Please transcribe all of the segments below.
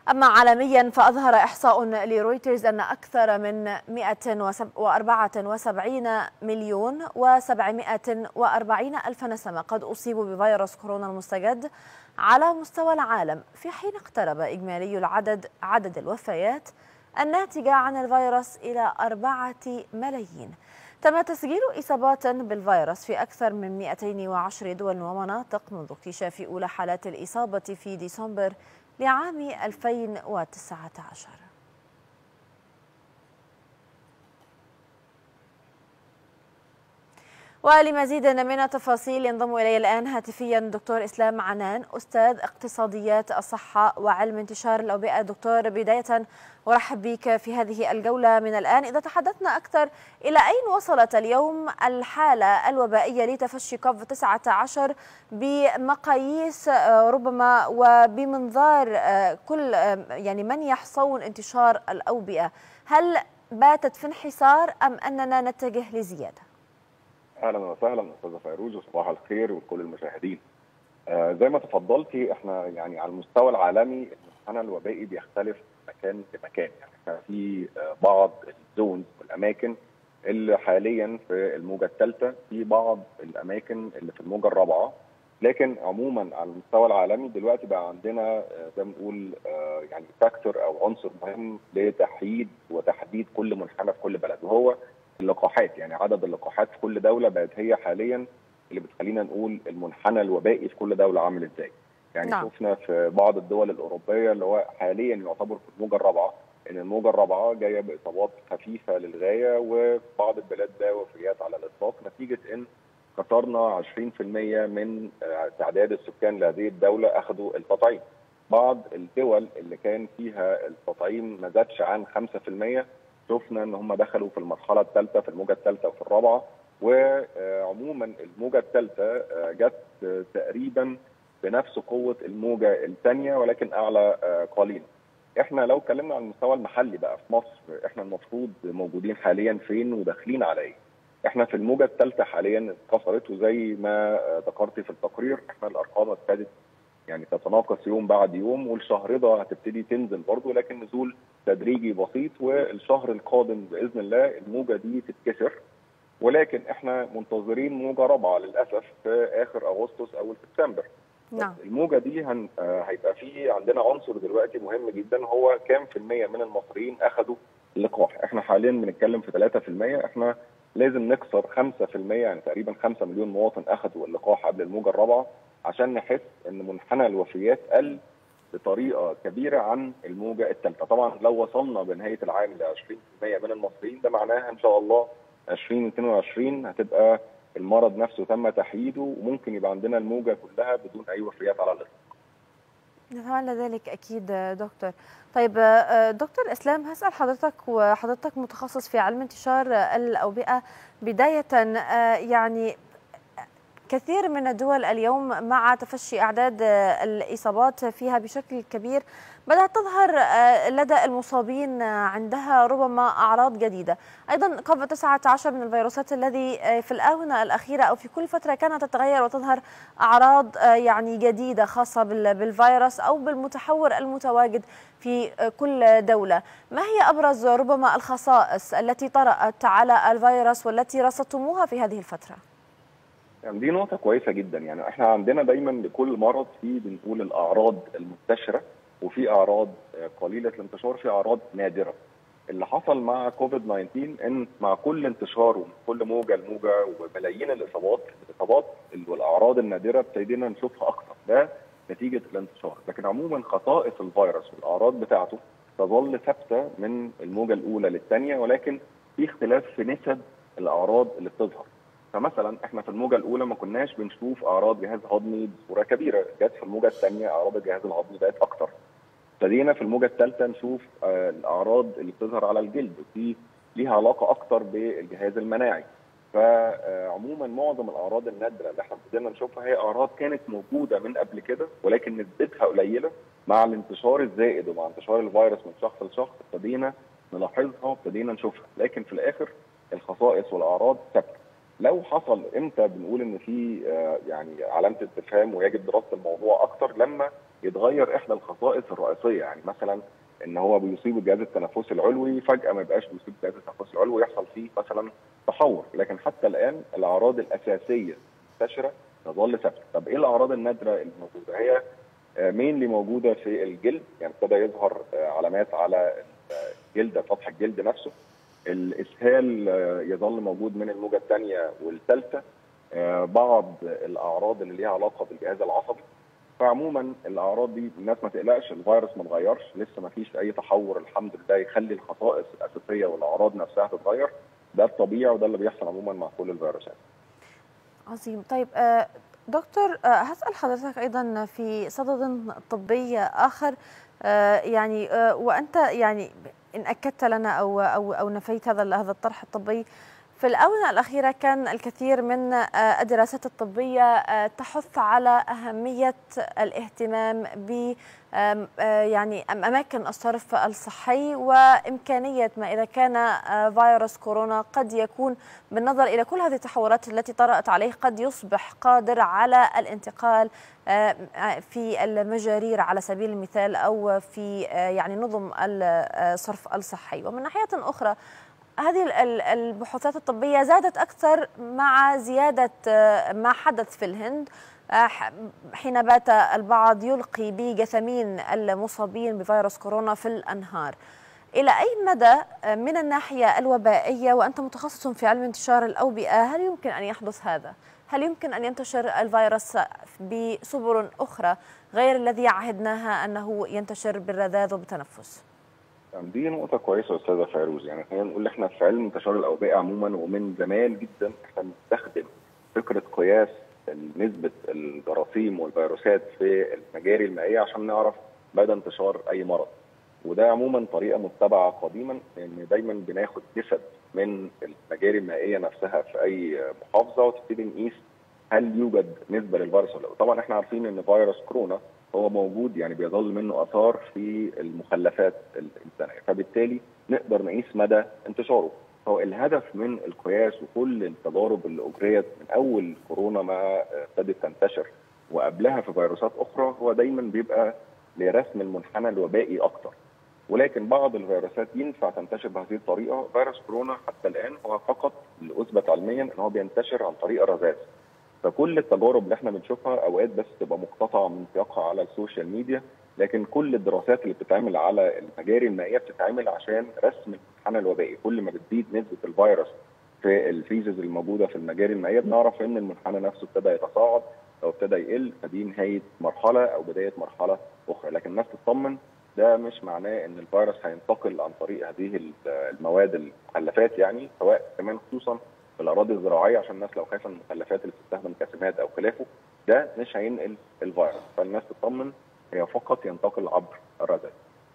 أما عالميا فأظهر إحصاء لرويترز أن أكثر من 174 مليون و740 ألف نسمة قد أصيبوا بفيروس كورونا المستجد على مستوى العالم في حين اقترب إجمالي العدد عدد الوفيات الناتجة عن الفيروس إلى أربعة ملايين تم تسجيل إصابات بالفيروس في أكثر من 210 دول ومناطق منذ اكتشاف أولى حالات الإصابة في ديسمبر لعام 2019 ولمزيد من التفاصيل ينضم إلي الآن هاتفيا دكتور إسلام عنان أستاذ اقتصاديات الصحة وعلم انتشار الأوبئة دكتور بداية أرحب بك في هذه الجولة من الآن إذا تحدثنا أكثر إلى أين وصلت اليوم الحالة الوبائية لتفشي كوف 19 بمقاييس ربما وبمنظار كل يعني من يحصون انتشار الأوبئة هل باتت في انحسار أم أننا نتجه لزيادة؟ اهلا وسهلا استاذه فيروز وصباح الخير وكل المشاهدين. آه زي ما تفضلتي احنا يعني على المستوى العالمي المنحنى الوبائي بيختلف مكان لمكان يعني احنا في آه بعض الزونز والاماكن اللي حاليا في الموجه الثالثه في بعض الاماكن اللي في الموجه الرابعه لكن عموما على المستوى العالمي دلوقتي بقى عندنا آه زي ما نقول آه يعني فاكتور او عنصر مهم لتحديد وتحديد كل منحنى في كل بلد وهو اللقاحات يعني عدد اللقاحات في كل دوله بقت هي حاليا اللي بتخلينا نقول المنحنى الوبائي في كل دوله عامل ازاي. يعني نعم. شفنا في بعض الدول الاوروبيه اللي هو حاليا يعتبر في الموجه الرابعه ان الموجه الرابعه جايه باصابات خفيفه للغايه وفي بعض البلاد ده وفيات على الاطلاق نتيجه ان كسرنا 20% من تعداد السكان لهذه الدوله اخذوا التطعيم. بعض الدول اللي كان فيها التطعيم ما زادش عن 5% شفنا ان هم دخلوا في المرحله الثالثه في الموجه الثالثه وفي الرابعه وعموما الموجه الثالثه جت تقريبا بنفس قوه الموجه الثانيه ولكن اعلى قليلا. احنا لو اتكلمنا عن المستوى المحلي بقى في مصر احنا المفروض موجودين حاليا فين وداخلين على ايه؟ احنا في الموجه الثالثه حاليا اتكسرت وزي ما ذكرتي في التقرير احنا الارقام ابتدت يعني تتناقص يوم بعد يوم والشهر ده هتبتدي تنزل برضه لكن نزول تدريجي بسيط والشهر القادم باذن الله الموجه دي تتكسر ولكن احنا منتظرين موجه رابعه للاسف في اخر اغسطس او سبتمبر نعم الموجه دي هن... هيبقى في عندنا عنصر دلوقتي مهم جدا هو كام في المية من المصريين اخذوا اللقاح احنا حاليا بنتكلم في 3% احنا لازم نكسر 5% يعني تقريبا 5 مليون مواطن اخذوا اللقاح قبل الموجه الرابعه عشان نحس ان منحنى الوفيات قل بطريقه كبيره عن الموجه الثالثه، طبعا لو وصلنا بنهايه العام ل 20% من المصريين ده معناها ان شاء الله 2022 هتبقى المرض نفسه تم تحييده وممكن يبقى عندنا الموجه كلها بدون اي وفيات على الاطلاق. نتمنى ذلك اكيد دكتور. طيب دكتور اسلام هسال حضرتك وحضرتك متخصص في علم انتشار الاوبئه بدايه يعني كثير من الدول اليوم مع تفشي اعداد الاصابات فيها بشكل كبير بدات تظهر لدى المصابين عندها ربما اعراض جديده، ايضا كوفيد 19 من الفيروسات الذي في الاونه الاخيره او في كل فتره كانت تتغير وتظهر اعراض يعني جديده خاصه بالفيروس او بالمتحور المتواجد في كل دوله، ما هي ابرز ربما الخصائص التي طرات على الفيروس والتي رصدتموها في هذه الفتره؟ يعني دي نقطة كويسة جدا يعني احنا عندنا دايما لكل مرض في بنقول الأعراض المنتشرة وفي أعراض قليلة الانتشار في أعراض نادرة. اللي حصل مع كوفيد 19 ان مع كل انتشار ومن كل موجة لموجة وملايين الإصابات الإصابات والأعراض النادرة ابتدينا نشوفها أكثر ده نتيجة الانتشار لكن عموما خصائص الفيروس والأعراض بتاعته تظل ثابتة من الموجة الأولى للثانية ولكن في اختلاف في نسب الأعراض اللي بتظهر. فمثلا احنا في الموجه الاولى ما كناش بنشوف اعراض جهاز هضمي بصوره كبيره، جت في الموجه الثانيه اعراض الجهاز الهضمي بقت اكتر. ابتدينا في الموجه الثالثه نشوف آه الاعراض اللي بتظهر على الجلد ودي ليها علاقه اكتر بالجهاز المناعي. فعموما معظم الاعراض النادره اللي احنا ابتدينا نشوفها هي اعراض كانت موجوده من قبل كده ولكن نسبتها قليله مع الانتشار الزائد ومع انتشار الفيروس من شخص لشخص ابتدينا نلاحظها وابتدينا نشوفها، لكن في الاخر الخصائص والاعراض ثابته. لو حصل امتى بنقول ان في يعني علامه استفهام ويجب دراسه الموضوع اكتر لما يتغير احدى الخصائص الرئيسيه يعني مثلا ان هو بيصيب الجهاز التنفسي العلوي فجاه ما يبقاش بيصيب الجهاز التنفسي العلوي ويحصل فيه مثلا تحور لكن حتى الان الاعراض الاساسيه المنتشره تظل ثابته طب ايه الاعراض النادره اللي موجوده هي مين اللي موجوده في الجلد يعني ابتدى يظهر علامات على الجلد سطح الجلد نفسه الاسهال يظل موجود من الموجه الثانيه والثالثه بعض الاعراض اللي ليها علاقه بالجهاز العصبي فعموما الاعراض دي الناس ما تقلقش الفيروس ما اتغيرش لسه ما فيش اي تحور الحمد لله يخلي الخصائص الاساسيه والاعراض نفسها تتغير ده الطبيعي وده اللي بيحصل عموما مع كل الفيروسات. عظيم طيب دكتور هسال حضرتك ايضا في صدد طبي اخر يعني وانت يعني ان اكدت لنا او او او نفيت هذا هذا الطرح الطبي في الآونة الأخيرة كان الكثير من الدراسات الطبية تحث على أهمية الاهتمام ب يعني أماكن الصرف الصحي وإمكانية ما إذا كان فيروس كورونا قد يكون بالنظر إلى كل هذه التحولات التي طرأت عليه قد يصبح قادر على الانتقال في المجارير على سبيل المثال أو في يعني نظم الصرف الصحي ومن ناحية أخرى هذه البحوثات الطبية زادت أكثر مع زيادة ما حدث في الهند حين بات البعض يلقي بجثمين المصابين بفيروس كورونا في الأنهار إلى أي مدى من الناحية الوبائية وأنت متخصص في علم انتشار الأوبئة هل يمكن أن يحدث هذا؟ هل يمكن أن ينتشر الفيروس بسبل أخرى غير الذي عهدناها أنه ينتشر بالرذاذ وبالتنفس؟ دي نقطة كويسة أستاذة فيروز يعني خلينا نقول إحنا في علم انتشار الأوبئة عموما ومن زمان جدا إحنا بنستخدم فكرة قياس نسبة الجراثيم والفيروسات في المجاري المائية عشان نعرف مدى انتشار أي مرض وده عموما طريقة متبعة قديما إن دايما بناخد جسد من المجاري المائية نفسها في أي محافظة وتبتدي نقيس هل يوجد نسبة للفيروس ولا طبعا إحنا عارفين إن فيروس كورونا هو موجود يعني بيظل منه اثار في المخلفات الانسانيه فبالتالي نقدر نقيس مدى انتشاره هو الهدف من القياس وكل التجارب اللي اجريت من اول كورونا ما ابتدت تنتشر وقبلها في فيروسات اخرى هو دايما بيبقى لرسم المنحنى الوبائي اكتر ولكن بعض الفيروسات ينفع تنتشر بهذه الطريقه فيروس كورونا حتى الان هو فقط اللي اثبت علميا ان هو بينتشر عن طريق الرذاذ فكل التجارب اللي احنا بنشوفها اوقات بس تبقى مقتطعه من سياقها على السوشيال ميديا لكن كل الدراسات اللي بتتعمل على المجاري المائيه بتتعمل عشان رسم المنحنى الوبائي كل ما بتزيد نسبه الفيروس في الفيزز الموجوده في المجاري المائيه بنعرف ان المنحنى نفسه ابتدى يتصاعد او ابتدى يقل فدي نهايه مرحله او بدايه مرحله اخرى لكن الناس تطمن ده مش معناه ان الفيروس هينتقل عن طريق هذه المواد المخلفات يعني سواء كمان خصوصا في الاراضي الزراعيه عشان الناس لو خايفه من المخلفات اللي بتستخدم كسمات او خلافه ده مش هينقل الفيروس فالناس تطمن هي فقط ينتقل عبر الرذاذ.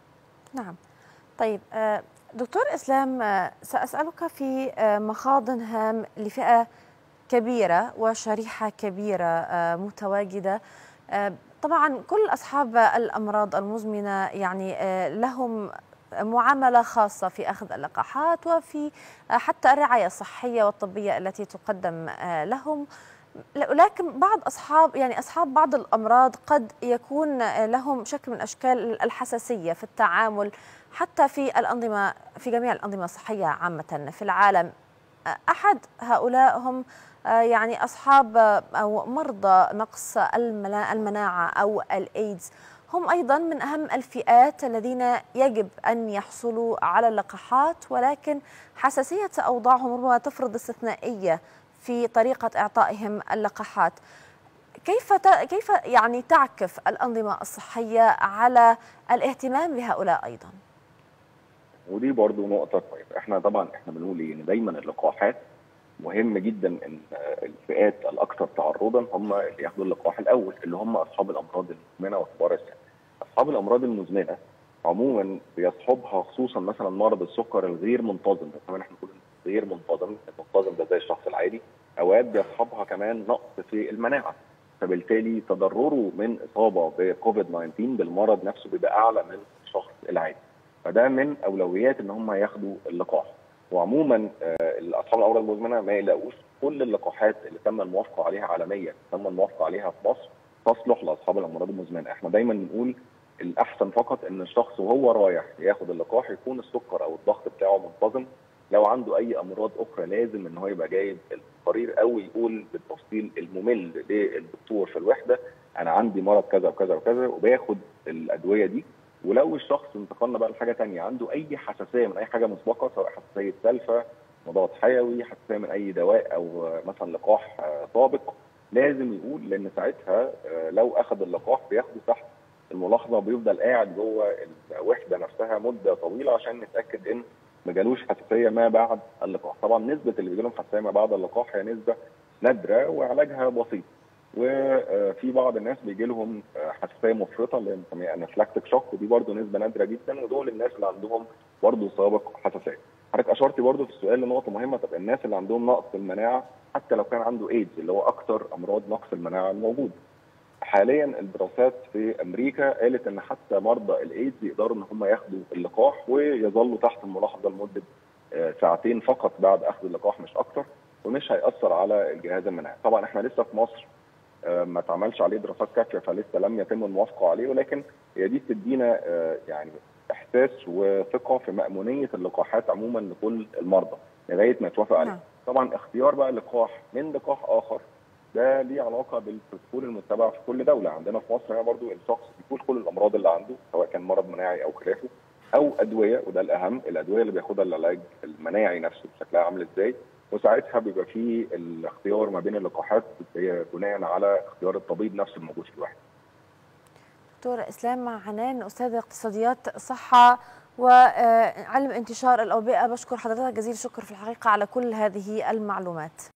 نعم. طيب دكتور اسلام ساسالك في مخاض هام لفئه كبيره وشريحه كبيره متواجده طبعا كل اصحاب الامراض المزمنه يعني لهم معاملة خاصة في أخذ اللقاحات وفي حتى الرعاية الصحية والطبية التي تقدم لهم لكن بعض أصحاب يعني أصحاب بعض الأمراض قد يكون لهم شكل من أشكال الحساسية في التعامل حتى في الأنظمة في جميع الأنظمة الصحية عامة في العالم أحد هؤلاء هم يعني أصحاب أو مرضى نقص المناعة أو الإيدز هم أيضا من أهم الفئات الذين يجب أن يحصلوا على اللقاحات ولكن حساسية أوضاعهم ربما تفرض استثنائية في طريقة إعطائهم اللقاحات كيف كيف يعني تعكف الأنظمة الصحية على الاهتمام بهؤلاء أيضا؟ ودي برضو نقطة طيب احنا طبعا احنا بنقول ايه ان دايما اللقاحات مهم جدا ان الفئات الاكثر تعرضا هم اللي ياخدوا اللقاح الاول اللي هم اصحاب الامراض المزمنه وكبار السن. اصحاب الامراض المزمنه عموما بيصحبها خصوصا مثلا مرض السكر الغير منتظم كمان احنا بنقول غير منتظم المنتظم ده زي الشخص العادي اوقات بيصحبها كمان نقص في المناعه فبالتالي تضرره من اصابه بكوفيد 19 بالمرض نفسه بيبقى اعلى من الشخص العادي فده من اولويات ان هم ياخدوا اللقاح وعموما اصحاب الامراض المزمنه ما يقلقوش كل اللقاحات اللي تم الموافقه عليها عالميا تم الموافقه عليها في مصر تصلح لاصحاب الامراض المزمنه احنا دايما بنقول الاحسن فقط ان الشخص وهو رايح ياخد اللقاح يكون السكر او الضغط بتاعه منتظم لو عنده اي امراض اخرى لازم ان هو يبقى جايب القرير او يقول بالتفصيل الممل للدكتور في الوحده انا عندي مرض كذا وكذا وكذا وباخد الادويه دي ولو الشخص انتقلنا بقى لحاجه ثانيه عنده اي حساسيه من اي حاجه مسبقه سواء حساسيه سلفه مضاد حيوي حساسيه من اي دواء او مثلا لقاح سابق لازم يقول لان ساعتها لو اخذ اللقاح بياخده تحت الملاحظه بيفضل قاعد جوه الوحده نفسها مده طويله عشان نتاكد ان ما جالوش حساسيه ما بعد اللقاح طبعا نسبه اللي بيجي لهم حساسيه ما بعد اللقاح هي نسبه نادره وعلاجها بسيط وفي بعض الناس بيجي لهم حساسيه مفرطه اللي بنسميها انافلاكتيك شوك ودي برضه نسبه نادره جدا ودول الناس اللي عندهم برضه سابق حساسيه. حضرتك اشرتي برضه في السؤال لنقطه مهمه طب الناس اللي عندهم نقص المناعه حتى لو كان عنده ايدز اللي هو اكثر امراض نقص المناعه الموجود. حاليا الدراسات في امريكا قالت ان حتى مرضى الايدز يقدروا ان هم ياخدوا اللقاح ويظلوا تحت الملاحظه لمده ساعتين فقط بعد اخذ اللقاح مش اكثر ومش هياثر على الجهاز المناعي. طبعا احنا لسه في مصر ما اتعملش عليه دراسات كافيه فلسه لم يتم الموافقه عليه ولكن هي دي بتدينا يعني احساس وثقه في مامونيه اللقاحات عموما لكل المرضى لغايه ما يتوافق عليه. طبعا اختيار بقى لقاح من لقاح اخر ده ليه علاقه بالبروتوكول المتبع في كل دوله عندنا في مصر هنا برضو الشخص بيقول كل الامراض اللي عنده سواء كان مرض مناعي او خلافه او ادويه وده الاهم الادويه اللي بياخدها العلاج المناعي نفسه شكلها عامل ازاي وساعتها بيبقى في الاختيار ما بين اللقاحات هي بناء على اختيار الطبيب نفسه الموجود في الوحده. دكتور اسلام عنان استاذ اقتصاديات الصحه وعلم انتشار الاوبئه بشكر حضرتك جزيل الشكر في الحقيقه على كل هذه المعلومات.